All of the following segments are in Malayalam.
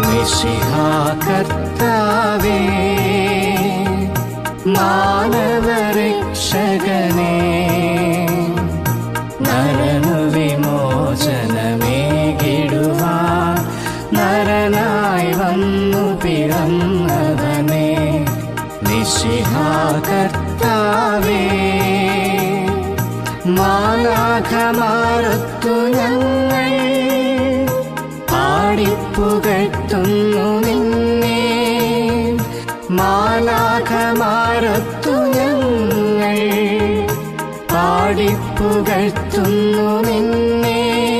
മിശിഹാ കർത്താവേ മാനവരക്ഷകനേ നരനു വിമോചനമേകിടുവാൻ നരനായി വന്നു പിറന്നവനെ നിശിഹാ കർത്താവേ മാലാഖമാരൊത്തു ഞങ്ങൾ പാടിപ്പുകഴ്ത്തുന്നു നിന്നെ മാലാഖമാരൊത്തു ഞങ്ങൾ പാടിപ്പുകഴ്ത്തുന്നു നിന്നെ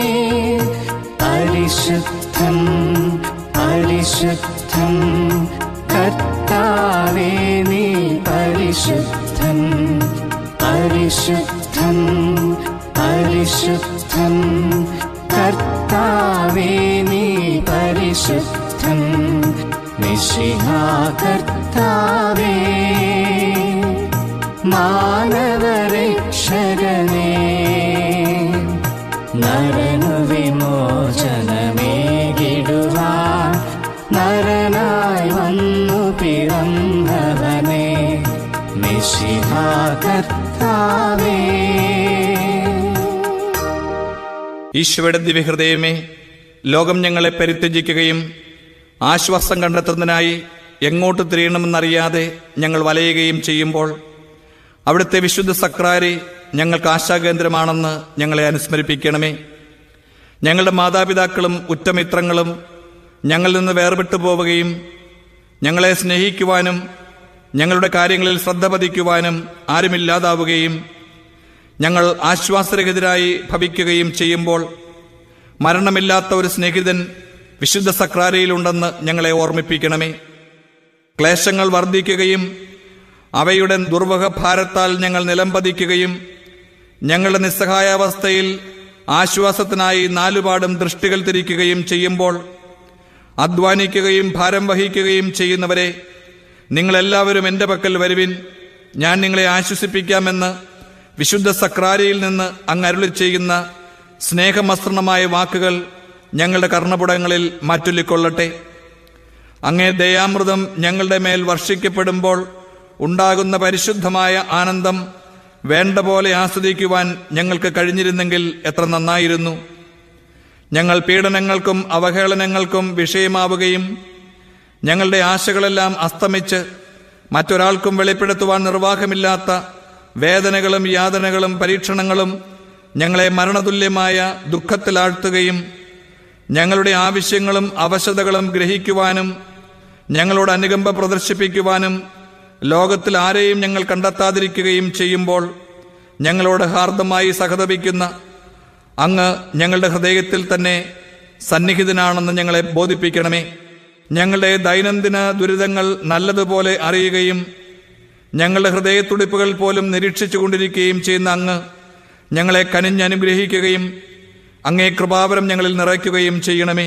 പരിശുദ്ധം പരിശുദ്ധം കർത്താവേ നീ പരിശുദ്ധം പരിശുദ്ധം പരിശുദ്ധം കർത്താവേ നീ പരിശുദ്ധം മിശിഹാ കർത്താവേ മാനവരക്ഷകനേ നരനു വിമോചനമേകിടുവാൻ നരനായി വന്നു പിറന്നവനെ മിശിഹാ കർത്താവേ ഈശോയുടെ ദിവ്യഹൃദയമേ ലോകം ഞങ്ങളെ പരിത്യജിക്കുകയും ആശ്വാസം കണ്ടെത്തുന്നതിനായി എങ്ങോട്ട് തിരിയണമെന്നറിയാതെ ഞങ്ങൾ വലയുകയും ചെയ്യുമ്പോൾ അവിടുത്തെ വിശുദ്ധ സക്രാരി ഞങ്ങൾക്ക് ആശാകേന്ദ്രമാണെന്ന് ഞങ്ങളെ അനുസ്മരിപ്പിക്കണമേ ഞങ്ങളുടെ മാതാപിതാക്കളും ഉറ്റമിത്രങ്ങളും ഞങ്ങളിൽ നിന്ന് വേർപെട്ടു പോവുകയും ഞങ്ങളെ സ്നേഹിക്കുവാനും ഞങ്ങളുടെ കാര്യങ്ങളിൽ ശ്രദ്ധ പതിക്കുവാനും ആരുമില്ലാതാവുകയും ഞങ്ങൾ ആശ്വാസരഹിതരായി ഭവിക്കുകയും ചെയ്യുമ്പോൾ മരണമില്ലാത്ത ഒരു സ്നേഹിതൻ വിശുദ്ധ സക്രാരയിലുണ്ടെന്ന് ഞങ്ങളെ ഓർമ്മിപ്പിക്കണമേ ക്ലേശങ്ങൾ വർദ്ധിക്കുകയും അവയുടെ ദുർവഹ ഭാരത്താൽ ഞങ്ങൾ നിലംപതിക്കുകയും ഞങ്ങളുടെ നിസ്സഹായാവസ്ഥയിൽ ആശ്വാസത്തിനായി നാലുപാടും ദൃഷ്ടികൾ തിരിക്കുകയും ചെയ്യുമ്പോൾ അധ്വാനിക്കുകയും ഭാരം വഹിക്കുകയും ചെയ്യുന്നവരെ നിങ്ങളെല്ലാവരും എൻ്റെ പക്കൽ വരുവിൻ ഞാൻ നിങ്ങളെ ആശ്വസിപ്പിക്കാമെന്ന് വിശുദ്ധ സക്രാരിയിൽ നിന്ന് അങ്ങ് അരുളി ചെയ്യുന്ന സ്നേഹമസൃണമായ വാക്കുകൾ ഞങ്ങളുടെ കർണപുടങ്ങളിൽ മാറ്റൊല്ലിക്കൊള്ളട്ടെ അങ്ങേ ദയാമൃതം ഞങ്ങളുടെ മേൽ വർഷിക്കപ്പെടുമ്പോൾ ഉണ്ടാകുന്ന പരിശുദ്ധമായ ആനന്ദം വേണ്ട പോലെ ആസ്വദിക്കുവാൻ ഞങ്ങൾക്ക് കഴിഞ്ഞിരുന്നെങ്കിൽ എത്ര നന്നായിരുന്നു ഞങ്ങൾ പീഡനങ്ങൾക്കും അവഹേളനങ്ങൾക്കും വിഷയമാവുകയും ഞങ്ങളുടെ ആശകളെല്ലാം അസ്തമിച്ച് മറ്റൊരാൾക്കും വെളിപ്പെടുത്തുവാൻ നിർവാഹമില്ലാത്ത വേദനകളും യാതനകളും പരീക്ഷണങ്ങളും ഞങ്ങളെ മരണതുല്യമായ ദുഃഖത്തിലാഴ്ത്തുകയും ഞങ്ങളുടെ ആവശ്യങ്ങളും അവശതകളും ഗ്രഹിക്കുവാനും ഞങ്ങളോട് അനുകമ്പ പ്രദർശിപ്പിക്കുവാനും ലോകത്തിൽ ആരെയും ഞങ്ങൾ കണ്ടെത്താതിരിക്കുകയും ചെയ്യുമ്പോൾ ഞങ്ങളോട് ഹാർദമായി സഹതപിക്കുന്ന അങ്ങ് ഞങ്ങളുടെ ഹൃദയത്തിൽ തന്നെ സന്നിഹിതനാണെന്ന് ഞങ്ങളെ ബോധിപ്പിക്കണമേ ഞങ്ങളുടെ ദൈനംദിന ദുരിതങ്ങൾ നല്ലതുപോലെ അറിയുകയും ഞങ്ങളുടെ ഹൃദയത്തുടിപ്പുകൾ പോലും നിരീക്ഷിച്ചു കൊണ്ടിരിക്കുകയും ചെയ്യുന്ന അങ്ങ് ഞങ്ങളെ കനിഞ്ഞനുഗ്രഹിക്കുകയും അങ്ങേ കൃപാവരം ഞങ്ങളിൽ നിറയ്ക്കുകയും ചെയ്യണമേ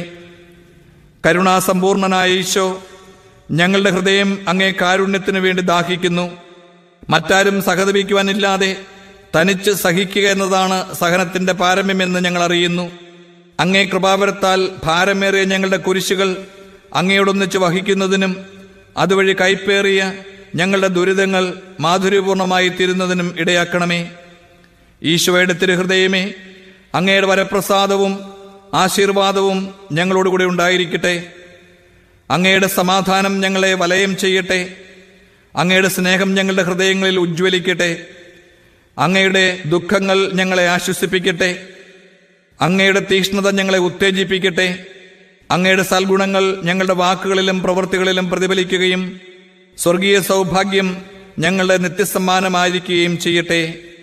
കരുണാസമ്പൂർണനായ ഈശോ ഞങ്ങളുടെ ഹൃദയം അങ്ങേ കാരുണ്യത്തിനു വേണ്ടി ദാഹിക്കുന്നു മറ്റാരും സഹതപിക്കുവാനില്ലാതെ തനിച്ച് സഹിക്കുക എന്നതാണ് സഹനത്തിന്റെ പാരമ്യമെന്ന് ഞങ്ങൾ അറിയുന്നു അങ്ങേ കൃപാവരത്താൽ ഭാരമേറിയ ഞങ്ങളുടെ കുരിശുകൾ അങ്ങയോടൊന്നിച്ച് വഹിക്കുന്നതിനും അതുവഴി കൈപ്പേറിയ ഞങ്ങളുടെ ദുരിതങ്ങൾ മാധുര്യപൂർണമായി തീരുന്നതിനും ഇടയാക്കണമേ ഈശോയുടെ തിരുഹൃദയമേ അങ്ങയുടെ വരപ്രസാദവും ആശീർവാദവും ഞങ്ങളോടുകൂടി ഉണ്ടായിരിക്കട്ടെ അങ്ങയുടെ സമാധാനം ഞങ്ങളെ വലയം ചെയ്യട്ടെ അങ്ങയുടെ സ്നേഹം ഞങ്ങളുടെ ഹൃദയങ്ങളിൽ ഉജ്ജ്വലിക്കട്ടെ അങ്ങയുടെ ദുഃഖങ്ങൾ ഞങ്ങളെ ആശ്വസിപ്പിക്കട്ടെ അങ്ങയുടെ തീക്ഷ്ണത ഞങ്ങളെ ഉത്തേജിപ്പിക്കട്ടെ അങ്ങയുടെ സൽഗുണങ്ങൾ ഞങ്ങളുടെ വാക്കുകളിലും പ്രവൃത്തികളിലും പ്രതിഫലിക്കുകയും സ്വർഗീയ സൗഭാഗ്യം ഞങ്ങളുടെ നിത്യസമ്മാനമായിരിക്കുകയും ചെയ്യട്ടെ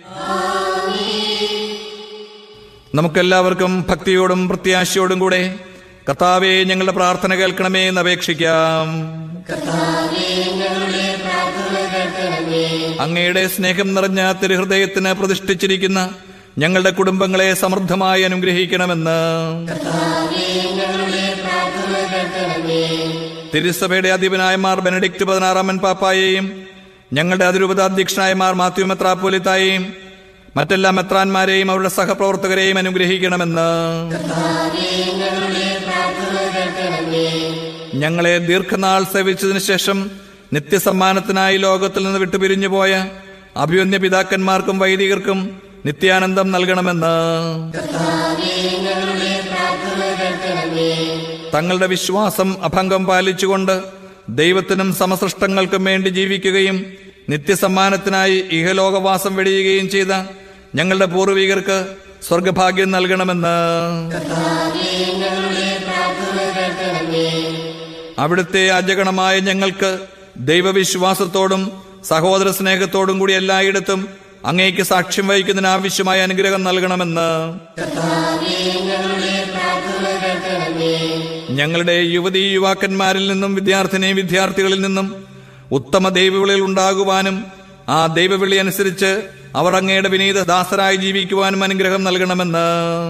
നമുക്കെല്ലാവർക്കും ഭക്തിയോടും പ്രത്യാശയോടും കൂടെ കർത്താവെ ഞങ്ങളുടെ പ്രാർത്ഥന കേൾക്കണമേ എന്ന് അപേക്ഷിക്കാം അങ്ങയുടെ സ്നേഹം നിറഞ്ഞ തിരുഹൃദയത്തിന് പ്രതിഷ്ഠിച്ചിരിക്കുന്ന ഞങ്ങളുടെ കുടുംബങ്ങളെ സമൃദ്ധമായി അനുഗ്രഹിക്കണമെന്ന് തിരുസഭയുടെ അധിപനായ മാർ ബെനഡിക്ട് പതിനാറാമൻ പാപ്പായെയും ഞങ്ങളുടെ അതിരൂപതാധ്യക്ഷനായ മാർ മാത്യു മെത്രാപ്പോലിത്തായെയും മറ്റെല്ലാ മെത്രാന്മാരെയും അവരുടെ സഹപ്രവർത്തകരെയും അനുഗ്രഹിക്കണമെന്ന് ഞങ്ങളെ ദീർഘനാൾ സേവിച്ചതിനു ശേഷം നിത്യസമ്മാനത്തിനായി ലോകത്തിൽ നിന്ന് വിട്ടുപിരിഞ്ഞു പോയ അഭിവന്യ പിതാക്കന്മാർക്കും വൈദികർക്കും നിത്യാനന്ദം നൽകണമെന്ന് തങ്ങളുടെ വിശ്വാസം അഭംഗം പാലിച്ചുകൊണ്ട് ദൈവത്തിനും സമസൃഷ്ടങ്ങൾക്കും വേണ്ടി ജീവിക്കുകയും നിത്യസമ്മാനത്തിനായി ഇഹലോകവാസം വെടിയുകയും ചെയ്ത ഞങ്ങളുടെ പൂർവികർക്ക് സ്വർഗഭാഗ്യം നൽകണമെന്ന് അവിടുത്തെ അജഗണമായ ഞങ്ങൾക്ക് ദൈവവിശ്വാസത്തോടും സഹോദര സ്നേഹത്തോടും കൂടി എല്ലായിടത്തും അങ്ങേക്ക് സാക്ഷ്യം വഹിക്കുന്നതിന് ആവശ്യമായ അനുഗ്രഹം നൽകണമെന്ന് ഞങ്ങളുടെ യുവതീ യുവാക്കന്മാരിൽ നിന്നും വിദ്യാർത്ഥിനി വിദ്യാർത്ഥികളിൽ നിന്നും ഉത്തമ ദൈവവിളികൾ ഉണ്ടാകുവാനും ആ ദൈവവിളി അനുസരിച്ച് അവർ അങ്ങയുടെ വിനീത ദാസരായി ജീവിക്കുവാനും അനുഗ്രഹം നൽകണമെന്ന്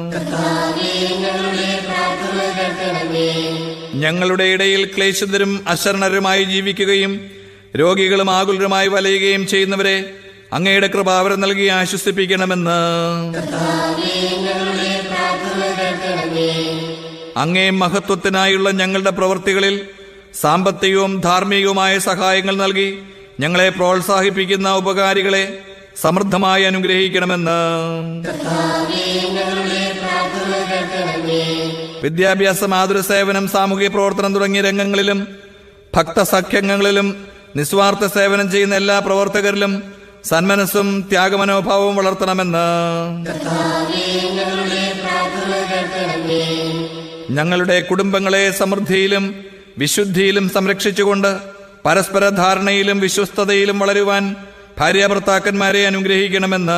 ഞങ്ങളുടെ ഇടയിൽ ക്ലേശിതരും അശരണരുമായി ജീവിക്കുകയും രോഗികളും ആകുലരുമായി വലയുകയും ചെയ്യുന്നവരെ അങ്ങയുടെ കൃപാവരം നൽകി ആശ്വസിപ്പിക്കണമെന്ന് അങ്ങേ മഹത്വത്തിനായുള്ള ഞങ്ങളുടെ പ്രവൃത്തികളിൽ സാമ്പത്തികവും ധാർമ്മികവുമായ സഹായങ്ങൾ നൽകി ഞങ്ങളെ പ്രോത്സാഹിപ്പിക്കുന്ന ഉപകാരികളെ സമൃദ്ധമായി അനുഗ്രഹിക്കണമെന്ന് വിദ്യാഭ്യാസ മാതൃ സേവനം സാമൂഹിക പ്രവർത്തനം തുടങ്ങിയ രംഗങ്ങളിലും ഭക്തസഖ്യങ്ങളിലും നിസ്വാർത്ഥ സേവനം ചെയ്യുന്ന എല്ലാ പ്രവർത്തകരിലും സന്മനസ്സും ത്യാഗമനോഭാവവും വളർത്തണമെന്ന് ഞങ്ങളുടെ കുടുംബങ്ങളെ സമൃദ്ധിയിലും വിശുദ്ധിയിലും സംരക്ഷിച്ചുകൊണ്ട് പരസ്പര ധാരണയിലും വിശ്വസ്തതയിലും വളരുവാൻ ഭാര്യാഭർത്താക്കന്മാരെ അനുഗ്രഹിക്കണമെന്ന്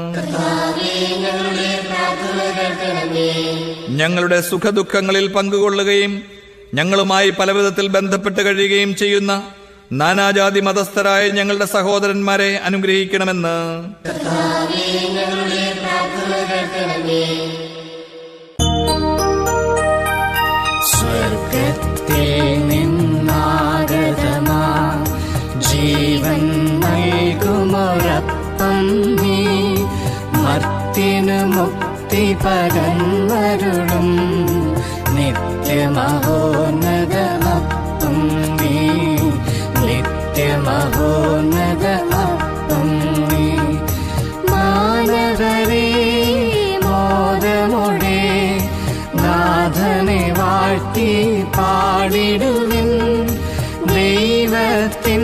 ഞങ്ങളുടെ സുഖദുഃഖങ്ങളിൽ പങ്കുകൊള്ളുകയും ഞങ്ങളുമായി പലവിധത്തിൽ ബന്ധപ്പെട്ട് കഴിയുകയും ചെയ്യുന്ന നാനാജാതി മതസ്ഥരായ ഞങ്ങളുടെ സഹോദരന്മാരെ അനുഗ്രഹിക്കണമെന്ന് സ്വർഗത്തിൽ നിന്നാഗതമാ ജീവൻ നൽകുമൊരപ്പം നീ മർത്തിനു മുക്തി പകർന്നരുളും നിത്യമഹോന്നത അപ്പം നീ നിത്യമഹോന്നത അപ്പം നീ മാനവരേ മോദമൊഴേ നാഥനെ വാഴ്ത്തി പാടിടുവിൻ ദൈവത്തിൻ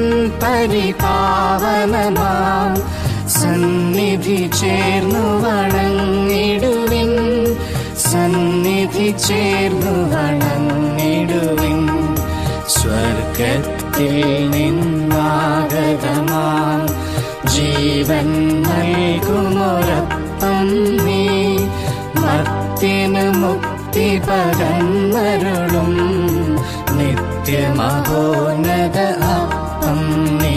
പരിപാവനമാം സന്നിധി ചേർന്നു വണങ്ങിടുവിൻ സന്നിധി ചേർന്നു വണങ്ങിടുവിൻ സ്വർഗത്തിൽ നിന്നാഗതമാം ജീവൻ നൽകുമൊരപ്പം നീ മർത്തിനു മുക്തി പകർന്നരുളും നിത്യമഹോന്നത അപ്പം നീ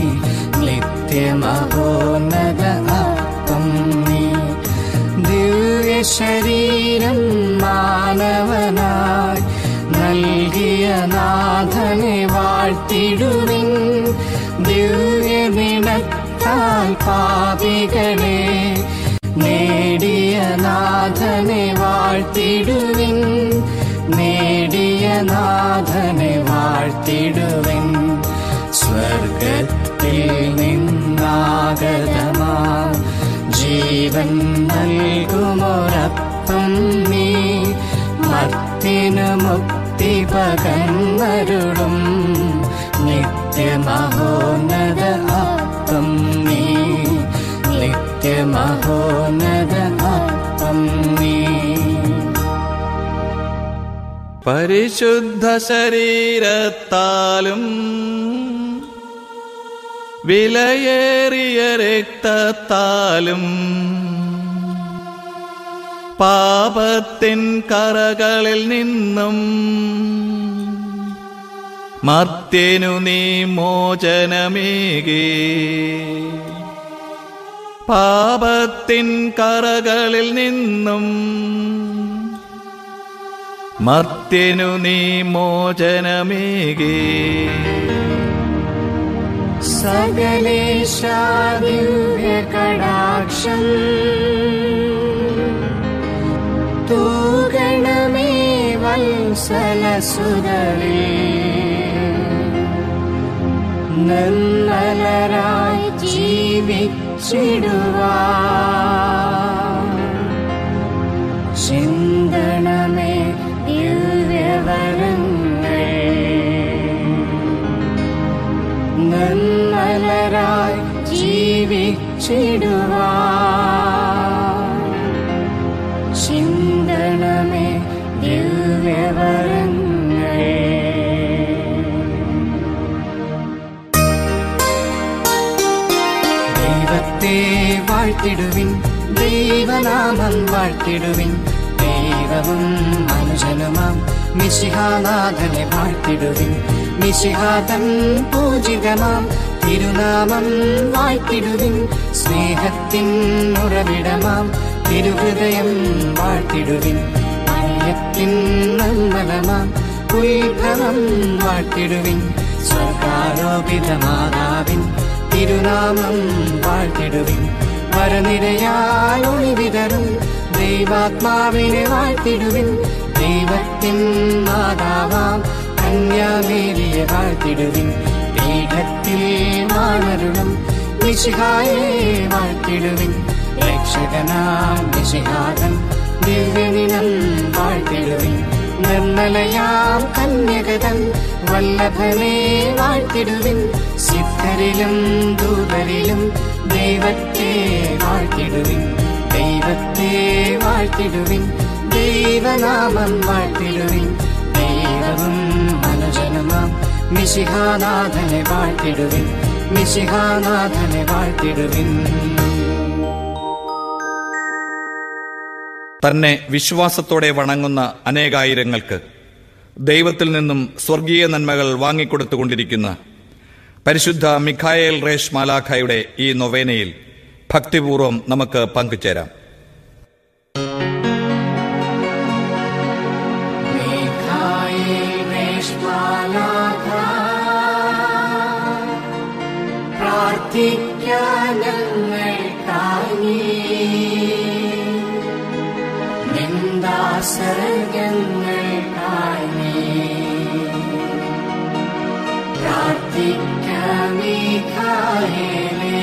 നിത്യമഹോന്നത അപ്പം നീ ദിവ്യ ശരീരം മാനവനായി നൽകിയ നാഥനെ വാഴ്ത്തിടുവിൻ ദിവ്യമിണത്താൽ പാപികളെ നേടിയ നാഥനെ വാഴ്ത്തിടുവിൻ നേടിയ നാഥനെ വാഴ്ത്തിടുവിൻ സ്വർഗത്തിൽ നിന്നാഗതമാ ജീവൻ നൽകുമൊരപ്പം നീ മർത്തിനു മുക്തി പകർന്നരുളും നിത്യമഹോന്നത അപ്പം നീ നിത്യമഹോന്നത അപ്പം നീ പരിശുദ്ധ ശരീരത്താലും വിലയേറിയ രക്തത്താലും പാപത്തിൻ കറകളിൽ നിന്നും മർത്യനു നീ മോചനമേകി പാപത്തിൻ കറകളിൽ നിന്നും മർത്യനു നീ മോചനമേകി സകലേശാദിവ്യ കടാക്ഷം തൂകണമേ വത്സലനേ കൗസലസുതളിൽ നിർമ്മലരായി ജീവിച്ചിടുവാ ചിന്തണമേ ദിവ്യവരങ്ങൾ നിർമ്മലരായി ജീവിച്ചിടുവാ ചിന്തണമേ ദിവ്യവരങ്ങൾ ദൈവത്തെ വാഴ്ത്തിടുവിൻ ദൈവനാമം വാഴ്ത്തിടുവിൻ ദൈവവും മനുഷ്യനുമാം മിശിഹാനാഥനെ വാഴ്ത്തിടുവിൻ മിശിഹാതൻ പൂജിതമാം തിരുനാമം വാഴ്ത്തിടുവിൻ സ്നേഹത്തിൻ ഉറവിടമാം തിരുഹൃദയം വാഴ്ത്തിടുവിൻ മറിയത്തിൻ നിർമ്മലമാം ഉത്ഭവം വാഴ്ത്തിടുവിൻ സ്വർഗാരോപിത മാതാവിൻ തിരുനാമം വാഴ്ത്തിടുവിൻ വരനിരയാൽ ഒളിവിതറും ദൈവാത്മാവിനെ വാഴ്ത്തിടുവിൻ ദൈവത്തിൻ മാതാവാം കന്യാമേരിയെ വാഴ്ത്തിടുവിൻ പീഠത്തിൽ മാണരുളും മിശിഹായെ വാഴ്ത്തിടുവിൻ രക്ഷകനാം മിശിഹാതൻ ദിവ്യദിനം വാഴ്ത്തിടുവിൻ നിർമ്മലയാം കന്യകതൻ വല്ലഭനെ വാഴ്ത്തിടുവിൻ സിദ്ധരിലും ദൂതരിലും ദൈവത്തെ വാഴ്ത്തിടുവിൻ ദൈവത്തെ വാഴ്ത്തിടുവിൻ ദൈവനാമം വാഴ്ത്തിടുവിൻ ദൈവവും മനുജനുമാം മിശിഹാനാഥനെ വാഴ്ത്തിടുവിൻ മിശിഹാനാഥനെ വാഴ്ത്തിടുവിൻ തന്നെ വിശ്വാസത്തോടെ വണങ്ങുന്ന അനേകായിരങ്ങൾക്ക് ദൈവത്തിൽ നിന്നും സ്വർഗീയ നന്മകൾ വാങ്ങിക്കൊടുത്തുകൊണ്ടിരിക്കുന്ന പരിശുദ്ധ മിഖായേൽ റേഷ് മാലാഖയുടെ ഈ നൊവേനയിൽ ഭക്തിപൂർവം നമുക്ക് പങ്കുചേരാം മിഖായേൽ രേഷ്മാലാഖ, പ്രാർത്ഥിക്കാൻ ഞങ്ങൾക്കായി നീ. നിന്ദാസർ ഞങ്ങൾക്കായി നീ. പ്രാർത്ഥിക്കാം മിഖായേലേ.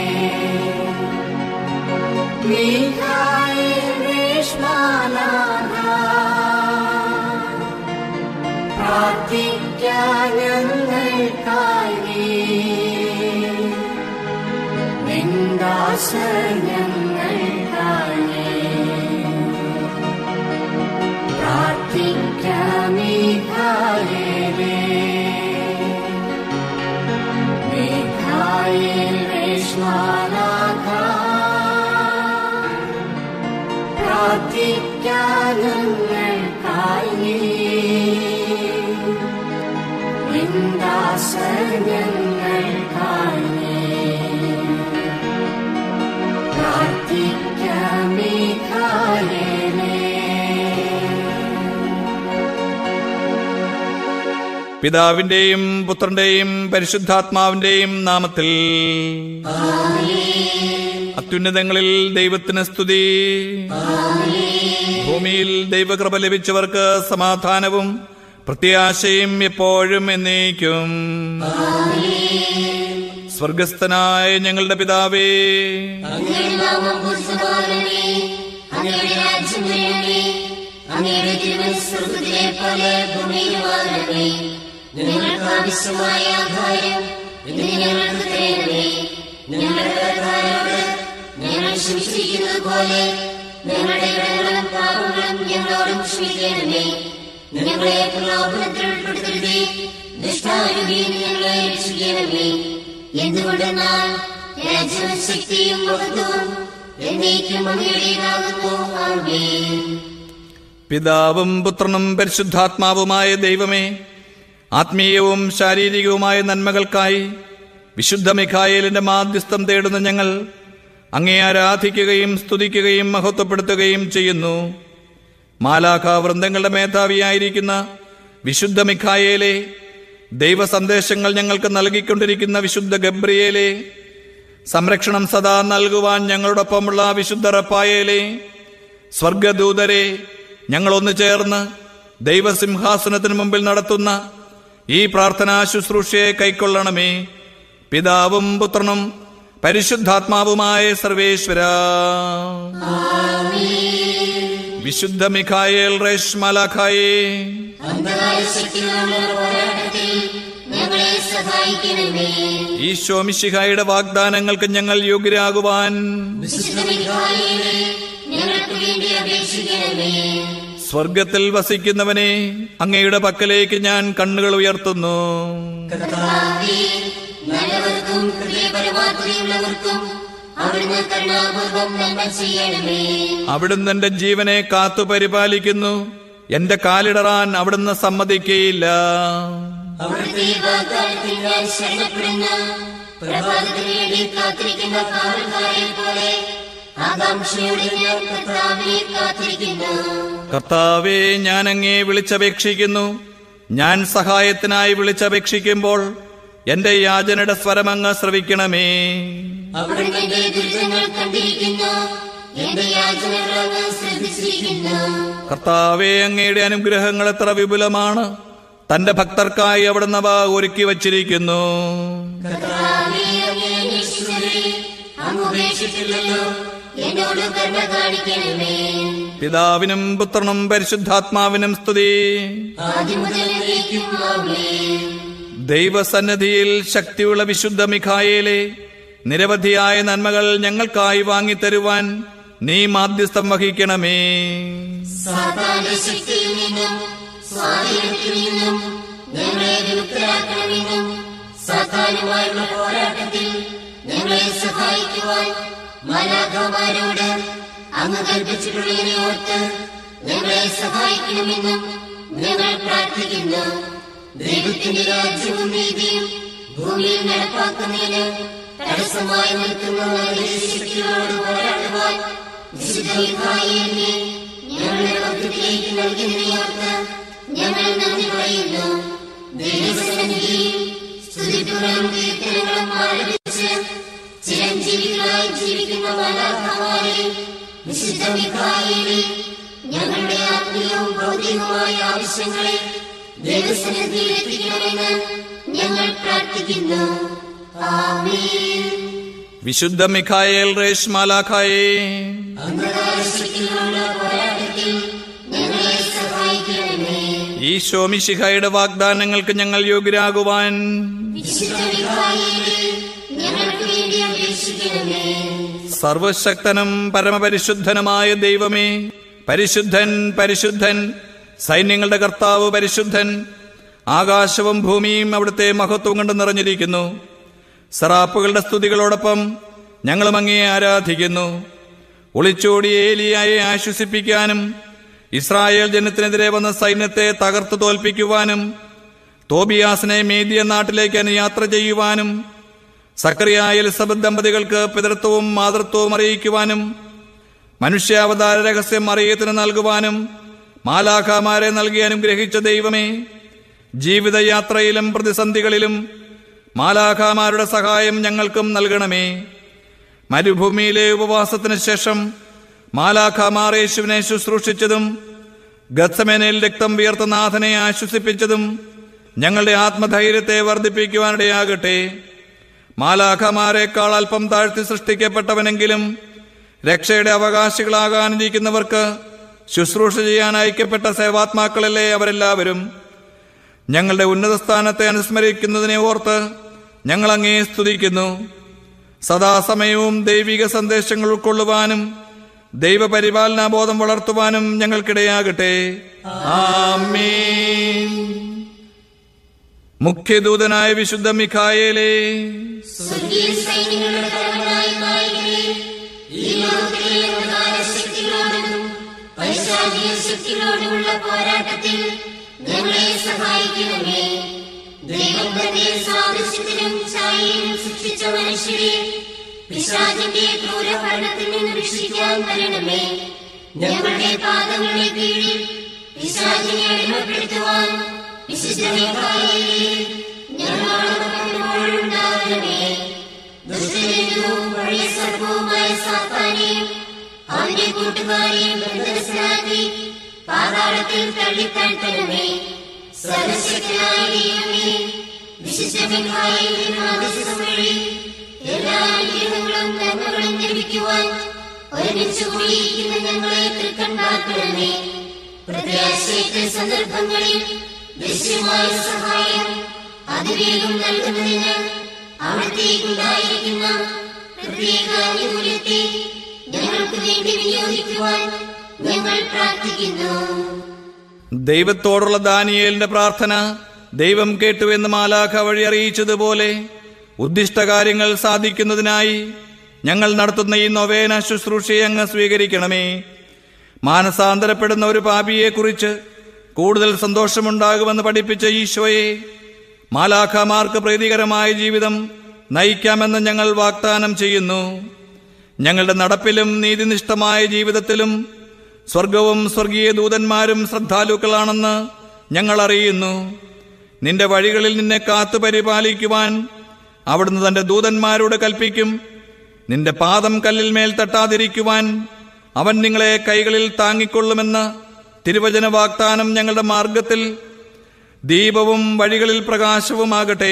മിഖായേൽ രേഷ്മാലാഖ, പ്രാർത്ഥിക്കാൻ ഞങ്ങൾക്കായി നീ. നിന്ദാസർ ഞങ്ങൾക്കായി നീ. പ്രാർത്ഥിക്കാം മിഖായേലേ. മിഖായേൽ രേഷ്മാലാഖ, പ്രാർത്ഥിക്കാൻ ഞങ്ങൾക്കായി നീ. നിന്ദാസർ ഞങ്ങൾക്കായി നീ. പ്രാർത്ഥിക്കാം മിഖായേലേ. പിതാവിന്റെയും പുത്രന്റെയും പരിശുദ്ധാത്മാവിന്റെയും നാമത്തിൽ അത്യുന്നതങ്ങളിൽ ദൈവത്തിന് സ്തുതി ഭൂമിയിൽ ദൈവകൃപ ലഭിച്ചവർക്ക് സമാധാനവും പ്രത്യാശയും എപ്പോഴും എന്നേക്കും സ്വർഗസ്ഥനായ ഞങ്ങളുടെ പിതാവേ അങ്ങയുടെ നാമം പൂജിതമാകണമേ അങ്ങയുടെ രാജ്യം വരണമേ അങ്ങയുടെ തിരുമനസ് സ്വർഗത്തിലെ പോലെ ഭൂമിയിലുമാകണമേ ഞങ്ങൾക്ക് ആവശ്യമായ ആഹാരം ഇന്ന് ഞങ്ങൾക്ക് തരണമേ ഞങ്ങളുടെ കടക്കാരോട് ഞങ്ങൾ ക്ഷമിച്ചിരിക്കുന്നത് പോലെ ഞങ്ങളുടെ ഇടങ്ങളും പാപങ്ങളും ഞങ്ങളോടും ക്ഷമിക്കണമേ ഞങ്ങളെ പ്രലോഭനത്തിൽ ഉൾപ്പെടുത്തരുതേ ദുഷ്ടാരൂപിയിൽ ഞങ്ങളെ രക്ഷിക്കണമേ എന്തുകൊണ്ടെന്നാൽ രാജ്യവും ശക്തിയും മഹത്വവും എന്നേക്കും അങ്ങയുടേതാകുന്നു ആമേൻ പിതാവും പുത്രനും പരിശുദ്ധാത്മാവുമായ ദൈവമേ ആത്മീയവും ശാരീരികവുമായ നന്മകൾക്കായി വിശുദ്ധ മിഖായേലിന്റെ മാധ്യസ്ഥം തേടുന്ന ഞങ്ങൾ അങ്ങേ ആരാധിക്കുകയും സ്തുതിക്കുകയും മഹത്വപ്പെടുത്തുകയും ചെയ്യുന്നു മാലാഖ വൃന്ദങ്ങളുടെ മേധാവിയായിരിക്കുന്ന വിശുദ്ധ മിഖായേലെ ദൈവ സന്ദേശങ്ങൾ ഞങ്ങൾക്ക് നൽകിക്കൊണ്ടിരിക്കുന്ന വിശുദ്ധ ഗബ്രിയേലെ സംരക്ഷണം സദാ നൽകുവാൻ ഞങ്ങളോടൊപ്പമുള്ള വിശുദ്ധ റപ്പായേലെ സ്വർഗദൂതരെ ഞങ്ങൾ ഒന്നു ചേർന്ന് ദൈവസിംഹാസനത്തിന് മുമ്പിൽ നടത്തുന്ന ഈ പ്രാർത്ഥനാ ശുശ്രൂഷയെ കൈക്കൊള്ളണമേ പിതാവും പുത്രനും പരിശുദ്ധാത്മാവുമായ സർവേശ്വര വിശുദ്ധ മിഖായേൽ റേഷ് മലാഖായേ അന്ധകാര ശക്തികളുടെ പോരാട്ടത്തിൽ ഞങ്ങളെ സഹായിക്കണമേ ഈശോ മിശിഹായുടെ വാഗ്ദാനങ്ങൾക്ക് ഞങ്ങൾ യോഗ്യരാകുവാൻ വിശുദ്ധ മിഖായേലേ, ഞങ്ങൾക്ക് വേണ്ടി അപേക്ഷിക്കണമേ സ്വർഗത്തിൽ വസിക്കുന്നവനെ അങ്ങയുടെ പക്കലേക്ക് ഞാൻ കണ്ണുകൾ ഉയർത്തുന്നു കർത്താവേ, നല്ലവർക്കും ഹൃദയപരമാത്രയുള്ളവർക്കും അവിടുന്ന് കരുണാപൂർവം നന്മ ചെയ്യണമേ അവിടുന്ന് എന്റെ ജീവനെ കാത്തു പരിപാലിക്കുന്നു എന്റെ കാലിടറാൻ അവിടുന്ന് സമ്മതിക്കുകയില്ല അവിടുത്തെ വാഗ്ദാനത്തിൽ ഞാൻ ശരണപ്പെടുന്നു പ്രഭാതത്തിന് വേണ്ടി കാത്തിരിക്കുന്ന കാവൽക്കാരെ പോലെ ആകാംക്ഷയോടെ ഞാൻ കർത്താവിനെ കാത്തിരിക്കുന്നു കർത്താവെ ഞാൻ അങ്ങേ വിളിച്ചപേക്ഷിക്കുന്നു ഞാൻ സഹായത്തിനായി വിളിച്ചപേക്ഷിക്കുമ്പോൾ എന്റെ യാചനയുടെ സ്വരമങ്ങ് ശ്രവിക്കണമേ അവിടുന്ന് എന്റെ ദുരിതങ്ങൾ കണ്ടിരിക്കുന്നു എന്റെ യാചനകൾ അങ്ങ് ശ്രദ്ധിച്ചിരിക്കുന്നു കർത്താവെ അങ്ങയുടെ അനുഗ്രഹങ്ങൾ എത്ര വിപുലമാണ് തന്റെ ഭക്തർക്കായി അവിടുന്ന് അവ ഒരുക്കി വച്ചിരിക്കുന്നു കർത്താവേ, അങ്ങേ അന്വേഷിച്ചവരെ അങ്ങ് ഉപേക്ഷിച്ചില്ലല്ലോ എന്നോട് കരുണ കാണിക്കണമേ പിതാവിനും പുത്രനും പരിശുദ്ധാത്മാവിനും സ്തുതി ആദ്യം മുതൽ എന്നേക്കും ആമേൻ. ദൈവസന്നിധിയിൽ ശക്തിയുള്ള വിശുദ്ധ മിഖായേലെ നിരവധിയായ നന്മകൾ ഞങ്ങൾക്കായി വാങ്ങിത്തരുവാൻ നീ മാധ്യസ്ഥം വഹിക്കണമേ സാത്താന്റെ ശക്തിയിൽ നിന്നും സ്വാധീനത്തിൽ നിന്നും ഞങ്ങളെ വിമുക്തരാക്കണമെന്നും സാത്താനുമായുള്ള പോരാട്ടത്തിൽ ഞങ്ങളെ സഹായിക്കുവാൻ മാലാഖമാരോട് അങ്ങ് കൽപ്പിച്ചിട്ടുള്ളതിനെ ഓർത്ത് ഞങ്ങളെ സഹായിക്കണമെന്നും ഞങ്ങൾ പ്രാർത്ഥിക്കുന്നു ദൈവത്തിന്റെ രാജ്യവും നീതിയും ഭൂമിയിൽ നടപ്പാക്കുന്നതിന് തടസ്സമായി നിൽക്കുന്ന ശക്തികളോട് പോരാടുവാൻ വിശുദ്ധ മിഖായേലിനെ ഞങ്ങളുടെ മധ്യത്തിലേക്ക് നൽകിയതിനെ ഓർത്ത് ഞങ്ങൾ നന്ദി പറയുന്നു ദൈവസന്നിധിയിൽ സ്തുതിപ്പുകളും കീർത്തനങ്ങളും ആലപിച്ച് ചിരഞ്ജീവികളായി ജീവിക്കുന്ന മാലാഖമാരെ വിശുദ്ധ മിഖായേലെ ഞങ്ങളുടെ ആത്മീയവും ഭൗതികവുമായ ആവശ്യങ്ങളെ ദൈവസന്നിധിയിൽ എത്തിക്കണമെന്ന് ഞങ്ങൾ പ്രാർത്ഥിക്കുന്നു ആമേൻ വിശുദ്ധ മിഖായേൽ റേഷ് മാലാഖായേ അന്ധകാര ശക്തികളുള്ള പോരാട്ടത്തിൽ ഞങ്ങളെ സഹായിക്കണമേ ഈശോ മിശിഹായുടെ വാഗ്ദാനങ്ങൾക്ക് ഞങ്ങൾ യോഗ്യരാകുവാൻ വിശുദ്ധ മിഖായേലേ, ഞങ്ങൾക്ക് വേണ്ടി അപേക്ഷിക്കണമേ സർവശക്തനും പരമപരിശുദ്ധനുമായ ദൈവമേ പരിശുദ്ധൻ പരിശുദ്ധൻ സൈന്യങ്ങളുടെ കർത്താവ് പരിശുദ്ധൻ ആകാശവും ഭൂമിയും അവിടുത്തെ മഹത്വം കൊണ്ട് നിറഞ്ഞിരിക്കുന്നു സറാപ്പുകളുടെ സ്തുതികളോടൊപ്പം ഞങ്ങളും അങ്ങേ ആരാധിക്കുന്നു ഒളിച്ചോടിയ ഏലിയായെ ആശ്വസിപ്പിക്കാനും ഇസ്രായേൽ ജനത്തിനെതിരെ വന്ന സൈന്യത്തെ തകർത്തു തോൽപ്പിക്കുവാനും തോബിയാസിനെ മേദിയ നാട്ടിലേക്ക് അങ്ങ് യാത്ര ചെയ്യുവാനും സക്രിയ എലിസബത്ത് ദമ്പതികൾക്ക് പിതൃത്വവും മാതൃത്വവും അറിയിക്കുവാനും മനുഷ്യാവതാര രഹസ്യം അറിയത്തിന് നൽകുവാനും മാലാഖമാരെ നൽകി അനുഗ്രഹിച്ച ദൈവമേ ജീവിതയാത്രയിലും പ്രതിസന്ധികളിലും മാലാഖമാരുടെ സഹായം ഞങ്ങൾക്കും നൽകണമേ മരുഭൂമിയിലെ ഉപവാസത്തിന് ശേഷം മാലാഖമാർ യേശുവിനെ ശുശ്രൂഷിച്ചതും ഗത്സമേനയിൽ രക്തം വിയർത്ത നാഥനെ ആശ്വസിപ്പിച്ചതും ഞങ്ങളുടെ ആത്മധൈര്യത്തെ വർദ്ധിപ്പിക്കുവാനിടയാകട്ടെ മാലാഖമാരെക്കാൾ അല്പം താഴ്ത്തി സൃഷ്ടിക്കപ്പെട്ടവനെങ്കിലും രക്ഷയുടെ അവകാശികളാകാനിരിക്കുന്നവർക്ക് ശുശ്രൂഷ ചെയ്യാൻ അയക്കപ്പെട്ട സേവാത്മാക്കളല്ലേ അവരെല്ലാവരും ഞങ്ങളുടെ ഉന്നത സ്ഥാനത്തെ അനുസ്മരിക്കുന്നതിനെ ഓർത്ത് ഞങ്ങൾ അങ്ങേ സ്തുതിക്കുന്നു സദാസമയവും ദൈവിക സന്ദേശങ്ങൾ ഉൾക്കൊള്ളുവാനും ദൈവപരിപാലനാബോധം വളർത്തുവാനും ഞങ്ങൾക്കിടയാകട്ടെ ആമേൻ മുഖ്യദൂതനായ വിശുദ്ധ മിഖായേലേ സ്വർഗീയ സൈന്യങ്ങളുടെ തലവനായ നായകനെ ഈ ലോകത്തിലെ പ്രധാന ശക്തികളോടും പൈശാചിക ശക്തികളോടുമുള്ള പോരാട്ടത്തിൽ ഞങ്ങളെ സഹായിക്കണമേ ദൈവം തന്റെ സാദൃശ്യത്തിനും ഛായയിലും സൃഷ്ടിച്ച മനുഷ്യരെ പിശാചിന്റെ ക്രൂരഭരണത്തിൽ നിന്ന് രക്ഷിക്കാൻ വരണമേ ഞങ്ങളുടെ പാദങ്ങളുടെ കീഴിൽ പിശാചിനെ അടിമപ്പെടുത്തുവാൻ വിശുദ്ധമേഖലയിലെ ഞങ്ങളോടുണ്ടാകണമേ ദുഷ്ടനും പഴയ സർവവുമായ സാത്താനെയും അവന്റെ കൂട്ടുകാരെയും ബന്ധനസ്ഥനാക്കി പാതാളത്തിൽ തള്ളിത്താഴ്ത്തണമേ സർവശക്തനായ ദൈവമേ വിശിഷ്ടമിക്കായി ആവശ്യം വഴി എല്ലാ അനുഗ്രഹങ്ങളും നന്മകളും ലഭിക്കുവാൻ ഒരുമിച്ച് കൂടിയിരിക്കുന്ന ഞങ്ങളെ തൃക്കണ്ടാക്കണമേ പ്രത്യാശയത്തെ സന്ദർഭങ്ങളിൽ ദൃശ്യമായ സഹായം അതിവേഗം നൽകുന്നതിന് അവിടത്തേക്കുണ്ടായിരിക്കുന്ന പ്രത്യേക ആനുകൂല്യത്തെ ഞങ്ങൾക്ക് വേണ്ടി വിനിയോഗിക്കുവാൻ ഞങ്ങൾ പ്രാർത്ഥിക്കുന്നു ദൈവത്തോടുള്ള ദാനിയേലിന്റെ പ്രാർത്ഥന ദൈവം കേട്ടുവെന്ന് മാലാഖ വഴി അറിയിച്ചതുപോലെ ഉദ്ദിഷ്ട കാര്യങ്ങൾ സാധിക്കുന്നതിനായി ഞങ്ങൾ നടത്തുന്ന ഈ നൊവേന ശുശ്രൂഷയെ അങ്ങ് സ്വീകരിക്കണമേ മാനസാന്തരപ്പെടുന്ന ഒരു പാപിയെക്കുറിച്ച് കൂടുതൽ സന്തോഷമുണ്ടാകുമെന്ന് പഠിപ്പിച്ച ഈശോയെ മാലാഖമാർക്ക് പ്രീതികരമായ ജീവിതം നയിക്കാമെന്ന് ഞങ്ങൾ വാഗ്ദാനം ചെയ്യുന്നു ഞങ്ങളുടെ നടപ്പിലും നീതിനിഷ്ഠമായ ജീവിതത്തിലും സ്വർഗവും സ്വർഗീയ ദൂതന്മാരും ശ്രദ്ധാലുക്കളാണെന്ന് ഞങ്ങൾ അറിയുന്നു നിന്റെ വഴികളിൽ നിന്നെ കാത്തു പരിപാലിക്കുവാൻ അവിടുന്ന് തന്റെ ദൂതന്മാരോട് കൽപ്പിക്കും നിന്റെ പാദം കല്ലിൽ മേൽ തട്ടാതിരിക്കുവാൻ അവൻ നിങ്ങളെ കൈകളിൽ താങ്ങിക്കൊള്ളുമെന്ന് തിരുവചന വാഗ്ദാനം ഞങ്ങളുടെ മാർഗത്തിൽ ദീപവും വഴികളിൽ പ്രകാശവുമാകട്ടെ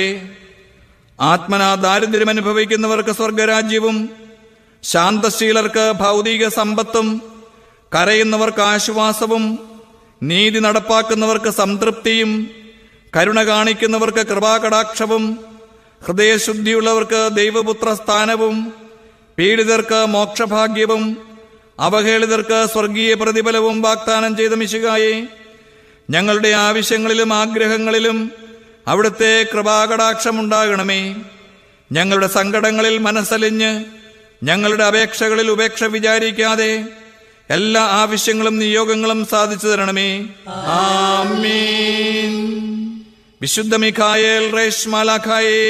ആത്മനാ ദാരിദ്ര്യം അനുഭവിക്കുന്നവർക്ക് സ്വർഗരാജ്യവും ശാന്തശീലർക്ക് ഭൗതിക സമ്പത്തും കരയുന്നവർക്ക് ആശ്വാസവും നീതി നടപ്പാക്കുന്നവർക്ക് സംതൃപ്തിയും കരുണ കാണിക്കുന്നവർക്ക് കൃപാകടാക്ഷവും ഹൃദയശുദ്ധിയുള്ളവർക്ക് ദൈവപുത്ര സ്ഥാനവും പീഡിതർക്ക് മോക്ഷഭാഗ്യവും അവഹേളിതർക്ക് സ്വർഗീയ പ്രതിഫലവും വാഗ്ദാനം ചെയ്ത മിശുകായെ ഞങ്ങളുടെ ആവശ്യങ്ങളിലും ആഗ്രഹങ്ങളിലും അവിടുത്തെ കൃപാകടാക്ഷമുണ്ടാകണമേ ഞങ്ങളുടെ സങ്കടങ്ങളിൽ മനസ്സലിഞ്ഞ് ഞങ്ങളുടെ അപേക്ഷകളിൽ ഉപേക്ഷ വിചാരിക്കാതെ എല്ലാ ആവശ്യങ്ങളും നിയോഗങ്ങളും സാധിച്ചു തരണമേ ആമീൻ വിശുദ്ധ മിഖായേൽ റേഷ്മാലാഖായേ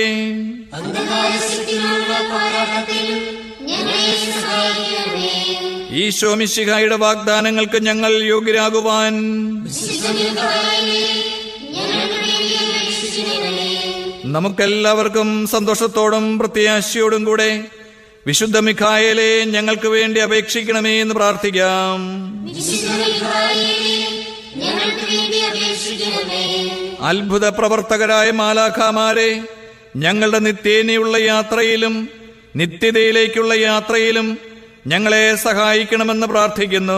അന്ധകാരശക്തിയോടുള്ള പോരാട്ടത്തിൽ ഞങ്ങളെ സഹായിക്കണമേ ഈശോ മിശിഹായുടെ വാഗ്ദാനങ്ങൾക്ക് ഞങ്ങൾ യോഗ്യരാകുവാൻ ശിശുമിക്കായി ഞങ്ങൾക്ക് വേണ്ടി അപേക്ഷിക്കണമേ നമുക്കെല്ലാവർക്കും സന്തോഷത്തോടും പ്രത്യാശയോടും കൂടെ വിശുദ്ധ മിഖായേലെ ഞങ്ങൾക്ക് വേണ്ടി അപേക്ഷിക്കണമേ എന്ന് പ്രാർത്ഥിക്കാം ശിശുമിക്കായി ഞങ്ങൾക്ക് വേണ്ടി അപേക്ഷിക്കണമേ അത്ഭുത പ്രവർത്തകരായ മാലാഖാമാരെ ഞങ്ങളുടെ നിത്യേനയുള്ള യാത്രയിലും നിത്യതയിലേക്കുള്ള യാത്രയിലും ഞങ്ങളെ സഹായിക്കണമെന്ന് പ്രാർത്ഥിക്കുന്നു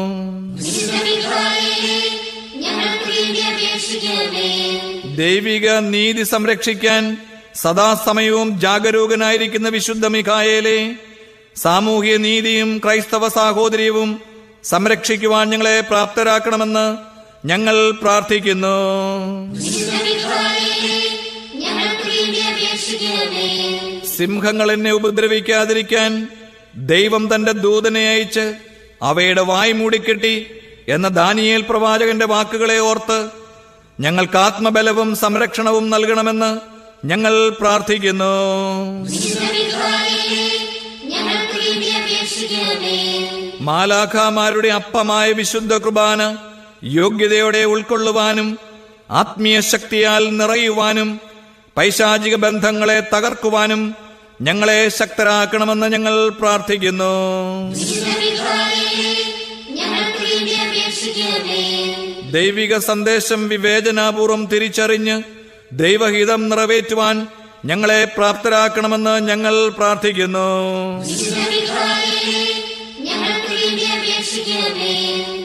ശിശുമിക്കായി ഞങ്ങൾക്ക് വേണ്ടി അപേക്ഷിക്കണമേ ദൈവിക നീതി സംരക്ഷിക്കാൻ സദാസമയവും ജാഗരൂകനായിരിക്കുന്ന വിശുദ്ധ മിഖായേലെ സാമൂഹ്യ നീതിയും ക്രൈസ്തവ സാഹോദര്യവും സംരക്ഷിക്കുവാൻ ഞങ്ങളെ പ്രാപ്തരാക്കണമെന്ന് ഞങ്ങൾ പ്രാർത്ഥിക്കുന്നു ശിശുമിക്കായി ഞങ്ങൾക്ക് വേണ്ടി അപേക്ഷിക്കണമേ സിംഹങ്ങൾ എന്നെ ഉപദ്രവിക്കാതിരിക്കാൻ ദൈവം തന്റെ ദൂതനെ അയച്ച് അവയുടെ വായ് മൂടിക്കെട്ടി എന്ന ദാനിയേൽ പ്രവാചകന്റെ വാക്കുകളെ ഓർത്ത് ഞങ്ങൾക്ക് ആത്മബലവും സംരക്ഷണവും നൽകണമെന്ന് ഞങ്ങൾ പ്രാർത്ഥിക്കുന്നു ശിശുമിക്കായി ഞങ്ങൾക്ക് വേണ്ടി അപേക്ഷിക്കണമേ മാലാഖാമാരുടെ അപ്പമായ വിശുദ്ധ കുർബാന യോഗ്യതയോടെ ഉൾക്കൊള്ളുവാനും ആത്മീയ ശക്തിയാൽ നിറയുവാനും പൈശാചിക ബന്ധങ്ങളെ തകർക്കുവാനും ഞങ്ങളെ ശക്തരാക്കണമെന്ന് ഞങ്ങൾ പ്രാർത്ഥിക്കുന്നു ശിശുമിക്കായി ഞങ്ങൾക്ക് വേണ്ടി അപേക്ഷിക്കണമേ ദൈവിക സന്ദേശം വിവേചനാപൂർവം തിരിച്ചറിഞ്ഞ് ദൈവഹിതം നിറവേറ്റുവാൻ ഞങ്ങളെ പ്രാപ്തരാക്കണമെന്ന് ഞങ്ങൾ പ്രാർത്ഥിക്കുന്നു ശിശുമിക്കായി ഞങ്ങൾക്ക് വേണ്ടി അപേക്ഷിക്കണമേ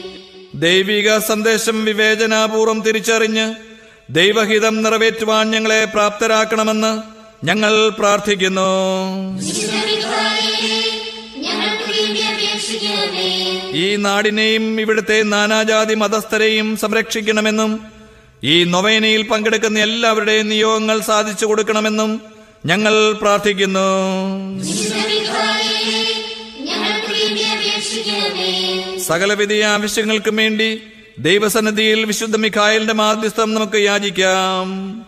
ദൈവിക സന്ദേശം വിവേചനാപൂർവം തിരിച്ചറിഞ്ഞ് ദൈവഹിതം നിറവേറ്റുവാൻ ഞങ്ങളെ പ്രാപ്തരാക്കണമെന്ന് ഞങ്ങൾ പ്രാർത്ഥിക്കുന്നു ശിശുമിക്കായി ഞങ്ങൾക്ക് വേണ്ടി അപേക്ഷിക്കണമേ ഈ നാടിനെയും ഇവിടുത്തെ നാനാജാതി മതസ്ഥരെയും സംരക്ഷിക്കണമെന്നും ഈ നൊവേനയിൽ പങ്കെടുക്കുന്ന എല്ലാവരുടെയും നിയോഗങ്ങൾ സാധിച്ചു കൊടുക്കണമെന്നും ഞങ്ങൾ പ്രാർത്ഥിക്കുന്നു ശിശുമിക്കായി ഞങ്ങൾക്ക് വേണ്ടി അപേക്ഷിക്കണമേ സകലവിധ ആവശ്യങ്ങൾക്കും വേണ്ടി ദൈവസന്നിധിയിൽ വിശുദ്ധ മിഖായലിന്റെ മാധ്യസ്ഥം നമുക്ക് യാചിക്കാം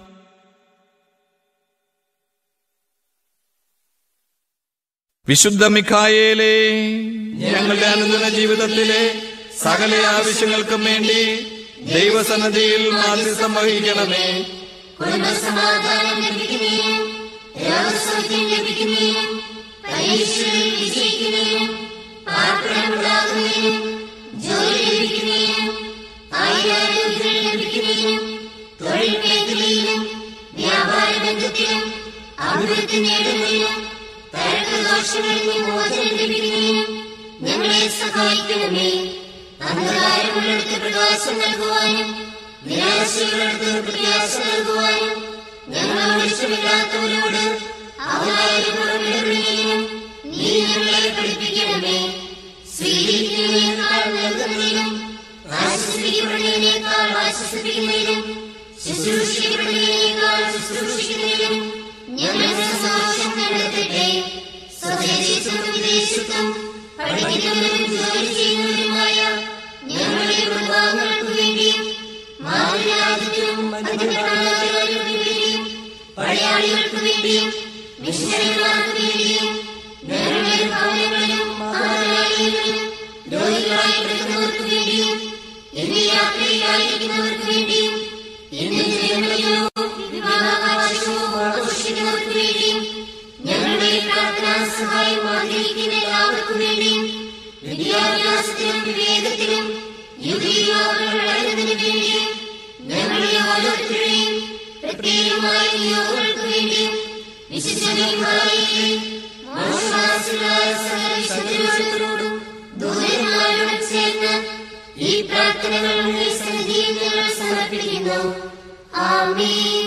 വിശുദ്ധ മിഖായേലേ ഞങ്ങളുടെ അനുദിന ജീവിതത്തിലെ സകല ആവശ്യങ്ങൾക്കും വേണ്ടി ദൈവസന്നിധിയിൽ മാധ്യസ്ഥം വഹിക്കണമേ കുടുംബസമാധാനം ലഭിക്കുന്നതിനും രോഗസൗഖ്യം ലഭിക്കുന്നതിനും പരീക്ഷയിൽ വിജയിക്കുന്നതിനും പാർപ്പിടമുണ്ടാകുന്നതിനും ജോലി ലഭിക്കുന്നതിനും ആയിരാരോഗ്യങ്ങൾ ലഭിക്കുന്നതിനും തൊഴിൽ മേഖലയിലും വ്യാപാര ബന്ധത്തിലും അഭിവൃദ്ധി നേടുന്നതിനും തരക്കദോഷങ്ങളിൽ നിന്ന് മോചനം ലഭിക്കുന്നതിനും ഞങ്ങളെ സഹായിക്കണമേ അന്ധകാരമുള്ളിടത്ത് പ്രകാശം നൽകുവാനും നിരാശയുള്ളിടത്ത് പ്രത്യാശ നൽകുവാനും ഞങ്ങളോട് ഇഷ്ടമില്ലാത്തവരോട് അവകാരപൂർവ്വം ഇടപെടുന്നതിനും നീ ഞങ്ങളെ പഠിപ്പിക്കണമേ സ്വീകരിക്കുന്നതിനേക്കാൾ നൽകുന്നതിനും ആശ്വസിക്കപ്പെടുന്നതിനേക്കാൾ ആശ്വസിപ്പിക്കുന്നതിനും ശുശ്രൂഷിക്കപ്പെടുന്നതിനേക്കാൾ ശുശ്രൂഷിക്കുന്നതിനും ഞങ്ങൾ സന്തോഷം കണ്ടെത്തട്ടെ സ്വദേശത്തും വിദേശത്തും പഠിക്കുന്നവരും ജോലി ചെയ്യുന്നവരുമായ ഞങ്ങളുടെ കുടുംബാംഗങ്ങൾക്ക് വേണ്ടിയും മാതൃരാജ്യത്തിനും അതിനാളുകൾക്ക് വേണ്ടിയും പടയാളികൾക്ക് വേണ്ടിയും മിഷനറിമാർക്ക് വേണ്ടിയും ഞങ്ങളുടെ ഭവനങ്ങളിലും മഹാനാലയങ്ങളിലും രോഗികളായി കിടക്കുന്നവർക്ക് വേണ്ടിയും എന്നീ യാത്രയിലായിരിക്കുന്നവർക്ക് വേണ്ടിയും എന്നീ ജനങ്ങളിലോ വിവാഹാവകാശവും ആഘോഷിക്കുന്നവർക്ക് വേണ്ടിയും ഞങ്ങളുടെ പ്രാർത്ഥനാ സഹായം ആഗ്രഹിക്കുന്ന എല്ലാവർക്കും വേണ്ടിയും വിദ്യാഭ്യാസത്തിലും വിവേകത്തിലും യുവതിയുവാക്കൾ വളരുന്നതിന് വേണ്ടിയും ഞങ്ങളുടെ ഓരോരുത്തരുടെയും പ്രത്യേകമായ നിയോഗങ്ങൾക്ക് വേണ്ടിയും വിശുദ്ധമായി മോശവാസികളായ സകല വിശുദ്ധരോടും ദൂരന്മാരോടും ചേർന്ന് ഈ പ്രാർത്ഥനകൾ അങ്ങേ സന്നിധിയിൽ ഞങ്ങൾ സമർപ്പിക്കുന്നു ആമേൻ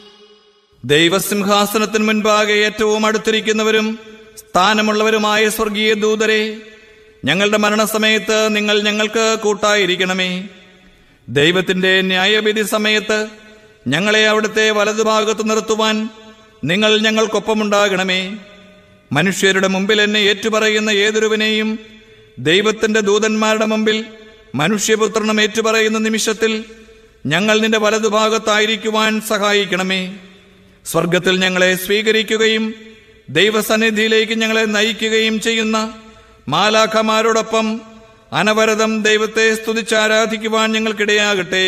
ദൈവസിംഹാസനത്തിന് മുൻപാകെ ഏറ്റവും അടുത്തിരിക്കുന്നവരും സ്ഥാനമുള്ളവരുമായ സ്വർഗീയ ദൂതരെ ഞങ്ങളുടെ മരണസമയത്ത് നിങ്ങൾ ഞങ്ങൾക്ക് കൂട്ടായിരിക്കണമേ ദൈവത്തിന്റെ ന്യായവിധി സമയത്ത് ഞങ്ങളെ അവിടുത്തെ വലതുഭാഗത്ത് നിർത്തുവാൻ നിങ്ങൾ ഞങ്ങൾക്കൊപ്പമുണ്ടാകണമേ മനുഷ്യരുടെ മുമ്പിൽ എന്നെ ഏറ്റുപറയുന്ന ഏതൊരുവനെയും ദൈവത്തിന്റെ ദൂതന്മാരുടെ മുമ്പിൽ മനുഷ്യപുത്രനും ഏറ്റുപറയുന്ന നിമിഷത്തിൽ ഞങ്ങൾ നിന്റെ വലതുഭാഗത്തായിരിക്കുവാൻ സഹായിക്കണമേ സ്വർഗത്തിൽ ഞങ്ങളെ സ്വീകരിക്കുകയും ദൈവസന്നിധിയിലേക്ക് ഞങ്ങളെ നയിക്കുകയും ചെയ്യുന്ന മാലാഖമാരോടൊപ്പം അനവരതം ദൈവത്തെ സ്തുതിച്ചാരാധിക്കുവാൻ ഞങ്ങൾക്കിടയാകട്ടെ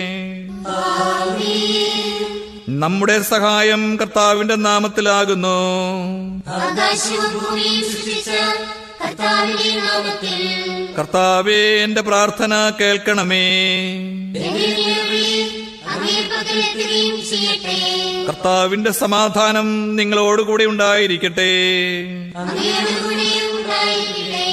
നമ്മുടെ സഹായം കർത്താവിന്റെ നാമത്തിലാകുന്നു ആകാശവും ഭൂമിയും സൃഷ്ടിച്ച കർത്താവിന്റെ നാമത്തിൽ കർത്താവേ എന്റെ പ്രാർത്ഥന കേൾക്കണമേ എന്റെ നിലവിളി അങ്ങേ പകലെത്തുകയും ചെയ്യട്ടെ കർത്താവിന്റെ സമാധാനം നിങ്ങളോടുകൂടി ഉണ്ടായിരിക്കട്ടെ അങ്ങയുടെ കൂടെ ഉണ്ടായിരിക്കട്ടെ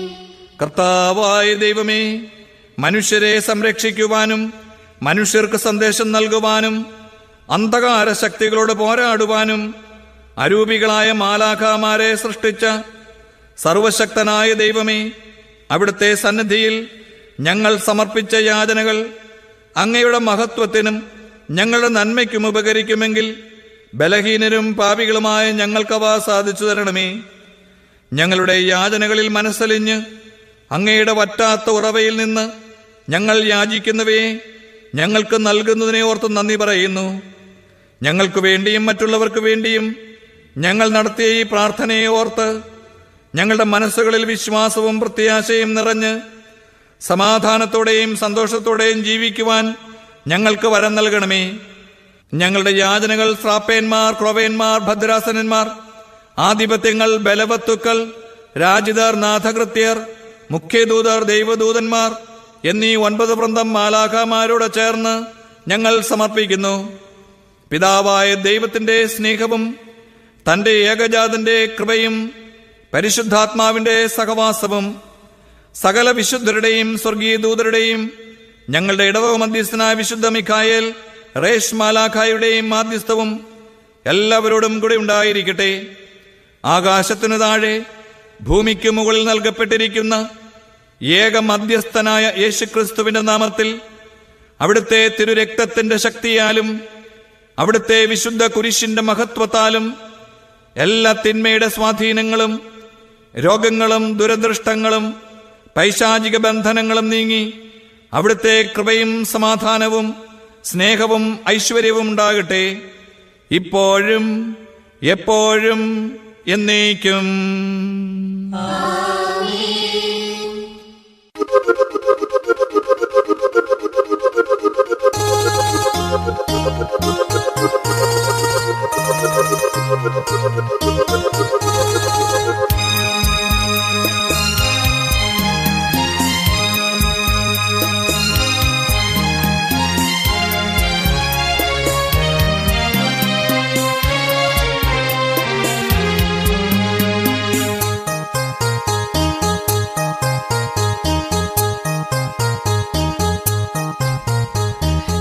കർത്താവായ ദൈവമേ മനുഷ്യരെ സംരക്ഷിക്കുവാനും മനുഷ്യർക്ക് സന്ദേശം നൽകുവാനും അന്ധകാര ശക്തികളോട് പോരാടുവാനും അരൂപികളായ മാലാഖാമാരെ സൃഷ്ടിച്ച സർവശക്തനായ ദൈവമേ അവിടുത്തെ സന്നിധിയിൽ ഞങ്ങൾ സമർപ്പിച്ച യാചനകൾ അങ്ങയുടെ മഹത്വത്തിനും ഞങ്ങളുടെ നന്മയ്ക്കും ഉപകരിക്കുമെങ്കിൽ ബലഹീനരും പാപികളുമായ ഞങ്ങൾക്കവ സാധിച്ചു തരണമേ ഞങ്ങളുടെ യാചനകളിൽ മനസ്സലിഞ്ഞ് അങ്ങയുടെ വറ്റാത്ത ഉറവയിൽ നിന്ന് ഞങ്ങൾ യാചിക്കുന്നവയെ ഞങ്ങൾക്ക് നൽകുന്നതിനെ ഓർത്ത് നന്ദി പറയുന്നു ഞങ്ങൾക്ക് വേണ്ടിയും മറ്റുള്ളവർക്ക് വേണ്ടിയും ഞങ്ങൾ നടത്തിയ ഈ പ്രാർത്ഥനയെ ഓർത്ത് ഞങ്ങളുടെ മനസ്സുകളിൽ വിശ്വാസവും പ്രത്യാശയും നിറഞ്ഞ് സമാധാനത്തോടെയും സന്തോഷത്തോടെയും ജീവിക്കുവാൻ ഞങ്ങൾക്ക് വരം നൽകണമേ ഞങ്ങളുടെ യാചനകൾ ശ്രാപ്പേന്മാർ ക്രോവേന്മാർ ഭദ്രാസനന്മാർ ആധിപത്യങ്ങൾ ബലവത്തുക്കൾ രാജിതർ നാഥകൃത്യർ മുഖ്യദൂതർ ദൈവദൂതന്മാർ എന്നീ ഒൻപത് വൃന്ദം മാലാഖമാരോട് ചേർന്ന് ഞങ്ങൾ സമർപ്പിക്കുന്നു പിതാവായ ദൈവത്തിന്റെ സ്നേഹവും തന്റെ ഏകജാതന്റെ കൃപയും പരിശുദ്ധാത്മാവിന്റെ സഹവാസവും സകല വിശുദ്ധരുടെയും സ്വർഗീയ ദൂതരുടെയും ഞങ്ങളുടെ ഇടവ മധ്യസ്ഥനായ വിശുദ്ധ മിഖായേൽ റേഷ് മാലാഖായുടെയും മാധ്യസ്ഥവും എല്ലാവരോടും കൂടി ഉണ്ടായിരിക്കട്ടെ ആകാശത്തിനു താഴെ ഭൂമിക്ക് മുകളിൽ നൽകപ്പെട്ടിരിക്കുന്ന ഏക മധ്യസ്ഥനായ യേശുക്രിസ്തുവിന്റെ നാമത്തിൽ അവിടുത്തെ തിരുരക്തത്തിന്റെ ശക്തിയാലും അവിടുത്തെ വിശുദ്ധ കുരിശിന്റെ മഹത്വത്താലും എല്ലാ തിന്മയുടെ സ്വാധീനങ്ങളും രോഗങ്ങളും ദുരദൃഷ്ടങ്ങളും പൈശാചിക ബന്ധനങ്ങളും നീങ്ങി അവിടുത്തെ കൃപയും സമാധാനവും സ്നേഹവും ഐശ്വര്യവും ഉണ്ടാകട്ടെ ഇപ്പോഴും എപ്പോഴും എന്നേക്കും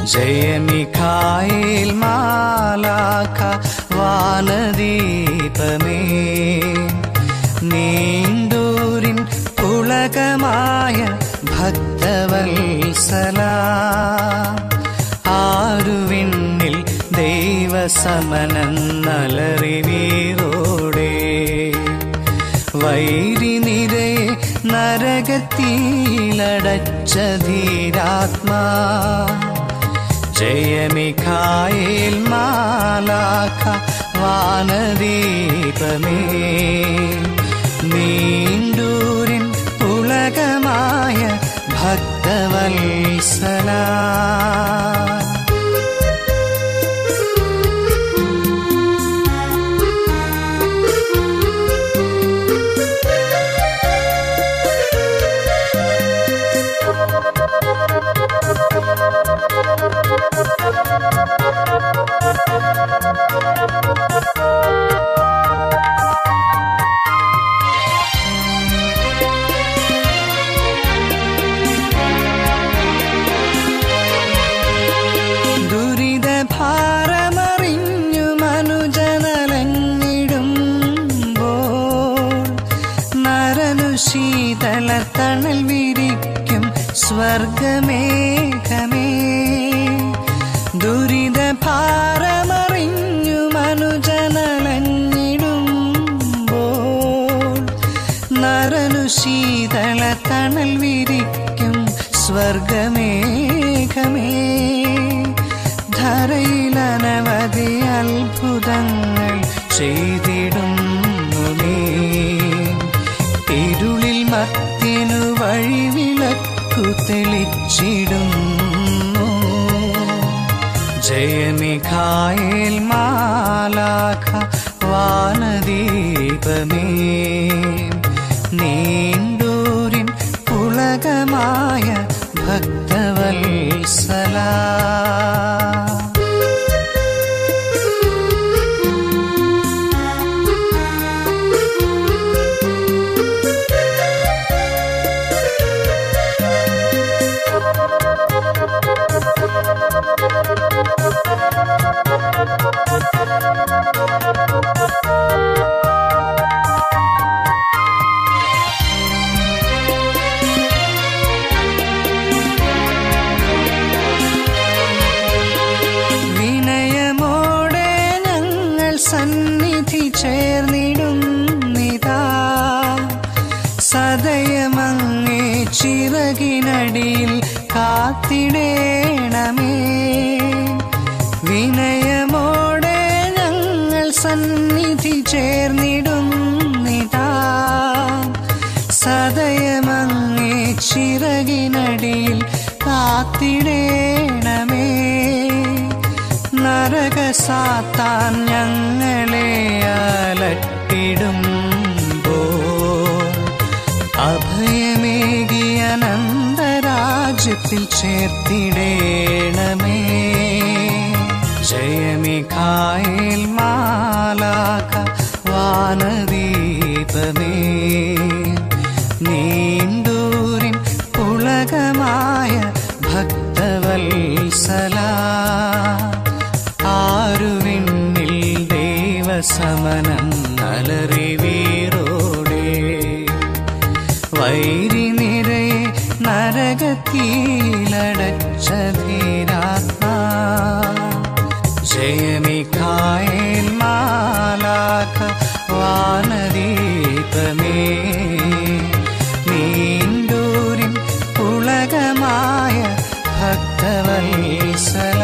ജയമിഖായേൽ മാലാഖ വാനദീപമേ നീണ്ടൂരിൻ പുളകമായ ഭക്തവത്സല ആരുവിണ്ണിൽ ദൈവസമനം നലറി വീറോടെ വൈരി നിരയെ നരകത്തിലടച്ച ധീരാത്മാ ജയമിഖായേൽ മാലാഖ വാനദീപമേ നീണ്ടൂരിൻ പുളകമായ ഭക്തവത്സല ദുരിത ഭാരമറിഞ്ഞു മനുജനലഞ്ഞിടുമ്പോൾ നരനു ശീതള തണൽ വിരിക്കും സ്വർഗമേഘമേ ദുരിത ഭാരമറിഞ്ഞു മനുജനലഞ്ഞിടുമ്പോൾ നരനു ശീതള തണൽ വിരിക്കും സ്വർഗമേഘമേ ധരയിൽ അനവധി അത്ഭുതങ്ങൾ ചെയ്തിടുന്നു നീ ഇരുളിൽ മത്തിനു വഴിവിളക്കു തെളിച്ചിടുന്നു ജയമിഖായേൽ മാലാഖ വാനദീപമേ നീണ്ടൂരിൻ പുളകമായ ഭക്തവത്സല വിനയമോടെ ഞങ്ങൾ സന്നിധി ചേർന്നിടുന്നിതാ സദയമങ്ങേ ചിറകിനടിയിൽ കാത്തിടേണമേ വിനയമോടെ ഞങ്ങൾ സന്നിധി ചേർന്നിടുന്നിതാ സദയമങ്ങേ ചിറകിനടിയിൽ കാത്തിടേണമേ നരക സാത്താൻ ഞങ്ങളെ അലട്ടിടുമ്പോ അഭയമേകിയ അനന്തരാജ്യത്തിൽ ചേർത്തിടേണമേ ജയമിഖായേൽ മാലാഖ വാനദീപമേ നീണ്ടൂരിൻ പുളകമായ ഭക്തവത്സല ആരുവിണ്ണിൽ ദൈവസമനം നലറി വീറോടെ വൈരി നിരയെ നരകത്തിലടച്ച ധീരാത്മാ ജയമിഖായേൽ മാലാഖ വാനദീപമേ നീണ്ടൂരിൻ പുളകമായ ഭക്തവത്സല